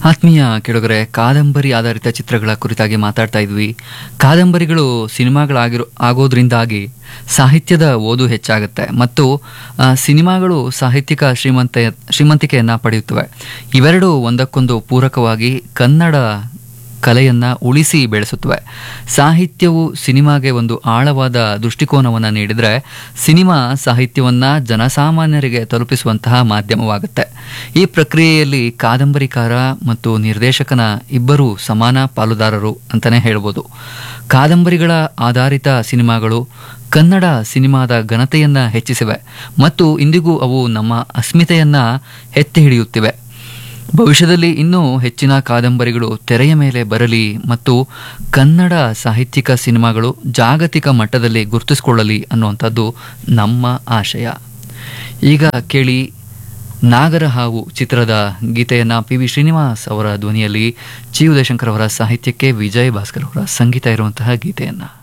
ಆತ್ಮೀಯ ಕೆಳಗರೆ ಕಾದಂಬರಿ ಆಧಾರಿತ ಚಿತ್ರಗಳ ಕುರಿತಾಗಿ ಮಾತಾಡ್ತಾ ಇದ್ವಿ ಕಾದಂಬರಿಗಳು ಸಿನಿಮಾಗಳಾಗಿರೋ ಆಗೋದ್ರಿಂದಾಗಿ ಸಾಹಿತ್ಯದ ಓದು ಹೆಚ್ಚಾಗುತ್ತೆ ಮತ್ತು ಆ, ಸಿನಿಮಾಗಳು ಸಾಹಿತ್ಯಿಕ ಶ್ರೀಮಂತ ಶ್ರೀಮಂತಿಕೆಯನ್ನು ಪಡೆಯುತ್ತವೆ ಇವೆರಡು ಒಂದಕ್ಕೊಂದು ಪೂರಕವಾಗಿ ಕನ್ನಡ ಕಲೆಯನ್ನು ಉಳಿಸಿ ಬೆಳೆಸುತ್ತವೆ ಸಾಹಿತ್ಯವು ಸಿನಿಮಾಗೆ ಒಂದು ಆಳವಾದ ದೃಷ್ಟಿಕೋನವನ್ನು ನೀಡಿದರೆ ಸಿನಿಮಾ ಸಾಹಿತ್ಯವನ್ನು ಜನಸಾಮಾನ್ಯರಿಗೆ ತಲುಪಿಸುವಂತಹ ಮಾಧ್ಯಮವಾಗುತ್ತೆ ಈ ಪ್ರಕ್ರಿಯೆಯಲ್ಲಿ ಕಾದಂಬರಿಕಾರ ಮತ್ತು ನಿರ್ದೇಶಕನ ಇಬ್ಬರೂ ಸಮಾನ ಪಾಲುದಾರರು ಅಂತಲೇ ಹೇಳ್ಬೋದು ಕಾದಂಬರಿಗಳ ಆಧಾರಿತ ಸಿನಿಮಾಗಳು ಕನ್ನಡ ಸಿನಿಮಾದ ಘನತೆಯನ್ನು ಹೆಚ್ಚಿಸಿವೆ ಮತ್ತು ಇಂದಿಗೂ ಅವು ನಮ್ಮ ಅಸ್ಮಿತೆಯನ್ನು ಎತ್ತಿ ಹಿಡಿಯುತ್ತಿವೆ ಭವಿಷ್ಯದಲ್ಲಿ ಇನ್ನೂ ಹೆಚ್ಚಿನ ಕಾದಂಬರಿಗಳು ತೆರೆಯ ಮೇಲೆ ಬರಲಿ ಮತ್ತು ಕನ್ನಡ ಸಾಹಿತ್ಯಿಕ ಸಿನಿಮಾಗಳು ಜಾಗತಿಕ ಮಟ್ಟದಲ್ಲಿ ಗುರುತಿಸಿಕೊಳ್ಳಲಿ ಅನ್ನುವಂಥದ್ದು ನಮ್ಮ ಆಶಯ ಈಗ ಕೇಳಿ ನಾಗರ ಹಾವು ಚಿತ್ರದ ಗೀತೆಯನ್ನು ಪಿ ವಿ ಶ್ರೀನಿವಾಸ್ ಅವರ ಧ್ವನಿಯಲ್ಲಿ ಚಿ ಉದಯಶಂಕರ್ ಅವರ ಸಾಹಿತ್ಯಕ್ಕೆ ವಿಜಯ್ ಭಾಸ್ಕರ್ ಅವರ ಸಂಗೀತ ಇರುವಂತಹ ಗೀತೆಯನ್ನು